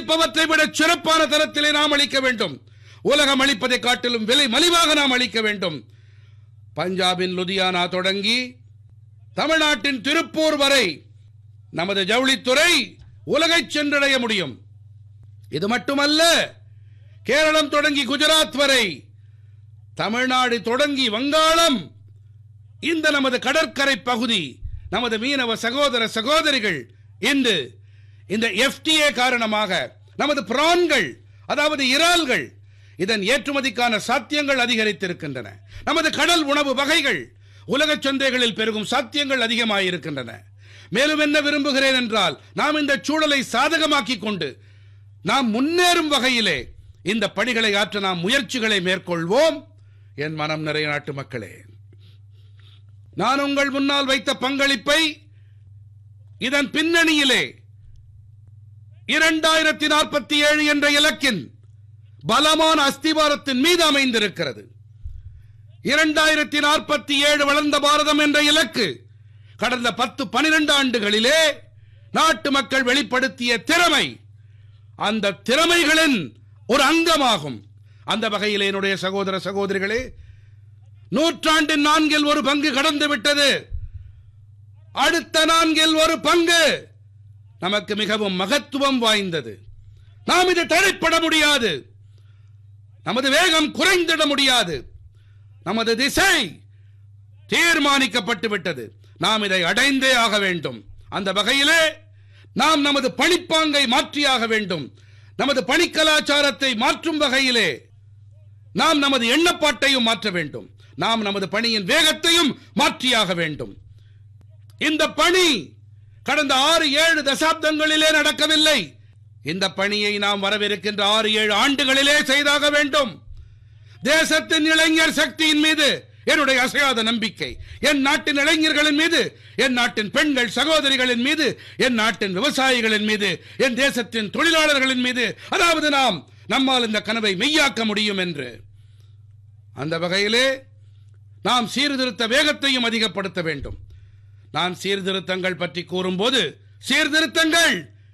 அளிப்பவற்றை விட சிறப்பான தரத்திலே நாம் அளிக்க வேண்டும் உலகம் அளிப்பதை காட்டிலும் விலை மலிவாக நாம் அளிக்க வேண்டும் பஞ்சாபின் லுதியானா தொடங்கி தமிழ்நாட்டின் திருப்பூர் வரை நமது ஜவுளித்துறை உலகை சென்றடைய முடியும் இது மட்டுமல்ல கேரளம் தொடங்கி குஜராத் வரை தமிழ்நாடு தொடங்கி வங்காளம் இந்த நமது கடற்கரை பகுதி நமது மீனவ சகோதர சகோதரிகள் இன்று இந்த எஃப்டிஏ காரணமாக நமது பிரான்கள் அதாவது இறால்கள் இதன் ஏற்றுமதிக்கான சாத்தியங்கள் அதிகரித்திருக்கின்றன நமது கடல் உணவு வகைகள் உலக சந்தைகளில் பெருகும் சாத்தியங்கள் அதிகமாயிருக்கின்றன மேலும் என்ன விரும்புகிறேன் என்றால் நாம் இந்த சூழலை சாதகமாக்கிக் கொண்டு நாம் முன்னேறும் வகையிலே இந்த பணிகளை ஆற்ற நாம் முயற்சிகளை மேற்கொள்வோம் என் மனம் நிறைய நாட்டு மக்களே நான் உங்கள் முன்னால் வைத்த பங்களிப்பை இதன் பின்னணியிலே இரண்டாயிரத்தி நாற்பத்தி ஏழு என்ற இலக்கின் பலமான அஸ்திவாரத்தின் மீது அமைந்திருக்கிறது இரண்டாயிரத்தி நாற்பத்தி ஏழு வளர்ந்த பாரதம் என்ற இலக்கு கடந்த பத்து பனிரெண்டு ஆண்டுகளிலே நாட்டு மக்கள் வெளிப்படுத்திய திறமை அந்த திறமைகளின் ஒரு அங்கமாகும் அந்த வகையில் என்னுடைய சகோதர சகோதரிகளே நூற்றாண்டின் நான்கில் ஒரு பங்கு கடந்து விட்டது அடுத்த நான்கில் ஒரு பங்கு நமக்கு மிகவும் மகத்துவம் வாய்ந்தது நாம் இது தடைப்பட முடியாது நமது வேகம் குறைந்திட முடியாது நமது திசை தீர்மானிக்கப்பட்டு விட்டது நாம் இதை அடைந்தே ஆக வேண்டும் அந்த வகையிலே நாம் நமது பணிப்பாங்கை மாற்றியாக வேண்டும் நமது பணி கலாச்சாரத்தை மாற்றும் வகையிலே நாம் நமது எண்ணப்பாட்டையும் மாற்ற வேண்டும் நாம் நமது பணியின் வேகத்தையும் மாற்றியாக வேண்டும் இந்த பணி கடந்த ஆறு ஏழு தசாப்தங்களிலே நடக்கவில்லை இந்த பணியை நாம் வரவிருக்கின்ற ஆறு ஏழு ஆண்டுகளிலே செய்தாக வேண்டும் தேசத்தின் இளைஞர் சக்தியின் மீது என்னுடைய அசையாத நம்பிக்கை என் நாட்டின் இளைஞர்களின் மீது என் நாட்டின் பெண்கள் சகோதரிகளின் மீது என் நாட்டின் விவசாயிகளின் மீது என் தேசத்தின் தொழிலாளர்களின் மீது அதாவது நாம் நம்மால் இந்த கனவை மெய்யாக்க முடியும் என்று அந்த வகையிலே நாம் சீர்திருத்த வேகத்தையும் அதிகப்படுத்த வேண்டும் நான் சீர்திருத்தங்கள் பற்றி கூறும்போது சீர்திருத்தங்கள்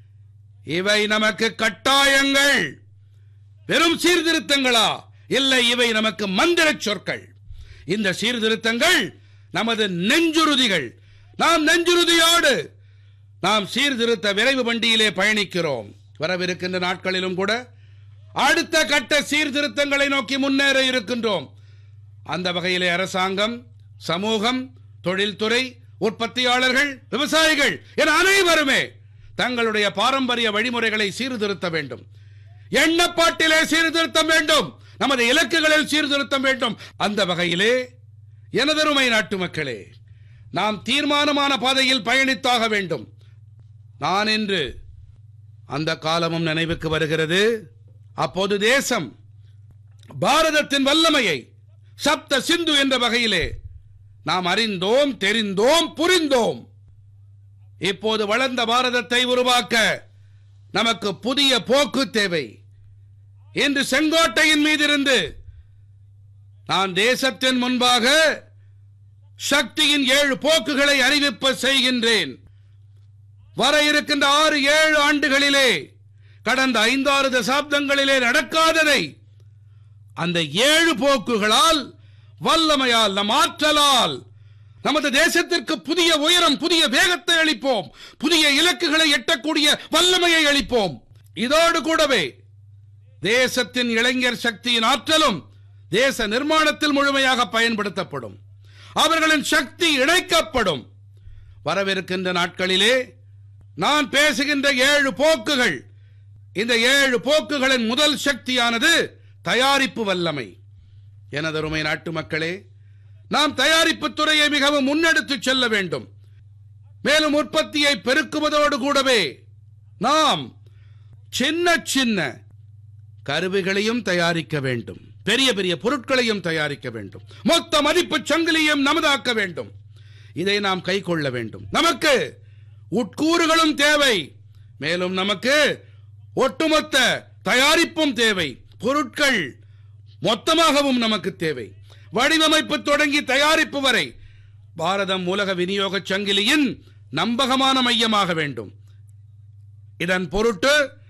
இவை நமக்கு கட்டாயங்கள் வெறும் சீர்திருத்தங்களா இல்லை இவை நமக்கு மந்திர சொற்கள் இந்த சீர்திருத்தங்கள் நமது நெஞ்சுறுதிகள் நாம் நெஞ்சுறுதியோடு நாம் சீர்திருத்த விரைவு வண்டியிலே பயணிக்கிறோம் வரவிருக்கின்ற நாட்களிலும் கூட அடுத்த கட்ட சீர்திருத்தங்களை நோக்கி முன்னேற இருக்கின்றோம் அந்த வகையிலே அரசாங்கம் சமூகம் தொழில்துறை உற்பத்தியாளர்கள் விவசாயிகள் என அனைவருமே தங்களுடைய பாரம்பரிய வழிமுறைகளை சீர்திருத்த வேண்டும் எண்ணப்பாட்டிலே சீர்திருத்தம் வேண்டும் நமது இலக்குகளில் சீர்திருத்தம் வேண்டும் அந்த வகையிலே எனதருமை நாட்டு மக்களே நாம் தீர்மானமான பாதையில் பயணித்தாக வேண்டும் நான் இன்று அந்த காலமும் நினைவுக்கு வருகிறது அப்போது தேசம் பாரதத்தின் வல்லமையை சப்த சிந்து என்ற வகையிலே நாம் அறிந்தோம் தெரிந்தோம் புரிந்தோம் இப்போது வளர்ந்த பாரதத்தை உருவாக்க நமக்கு புதிய போக்கு தேவை இன்று செங்கோட்டையின் மீதிருந்து நான் தேசத்தின் முன்பாக சக்தியின் ஏழு போக்குகளை அறிவிப்ப செய்கின்றேன் வர இருக்கின்ற ஆறு ஏழு ஆண்டுகளிலே கடந்த ஐந்தாறு தசாப்தங்களிலே நடக்காததை அந்த ஏழு போக்குகளால் வல்லமையால் நம் ஆற்றலால் நமது தேசத்திற்கு புதிய உயரம் புதிய வேகத்தை அளிப்போம் புதிய இலக்குகளை எட்டக்கூடிய வல்லமையை அளிப்போம் இதோடு கூடவே தேசத்தின் இளைஞர் சக்தியின் ஆற்றலும் தேச நிர்மாணத்தில் முழுமையாக பயன்படுத்தப்படும் அவர்களின் சக்தி இணைக்கப்படும் வரவிருக்கின்ற நாட்களிலே நான் பேசுகின்ற ஏழு போக்குகள் இந்த ஏழு போக்குகளின் முதல் சக்தியானது தயாரிப்பு வல்லமை எனதருமை நாட்டு மக்களே நாம் தயாரிப்பு துறையை மிகவும் முன்னெடுத்துச் செல்ல வேண்டும் மேலும் உற்பத்தியை பெருக்குவதோடு கூடவே நாம் சின்ன சின்ன கருவிகளையும் தயாரிக்க வேண்டும் பெரிய பெரிய பொருட்களையும் தயாரிக்க வேண்டும் மொத்த மதிப்பு சங்கிலியும் நமதாக்க வேண்டும் இதை நாம் கை கொள்ள வேண்டும் நமக்கு உட்கூறுகளும் தேவை மேலும் நமக்கு ஒட்டுமொத்த தயாரிப்பும் தேவை பொருட்கள் மொத்தமாகவும் நமக்கு தேவை வடிவமைப்பு தொடங்கி தயாரிப்பு வரை பாரதம் உலக விநியோக சங்கிலியின் நம்பகமான மையமாக வேண்டும் இதன் பொருட்டு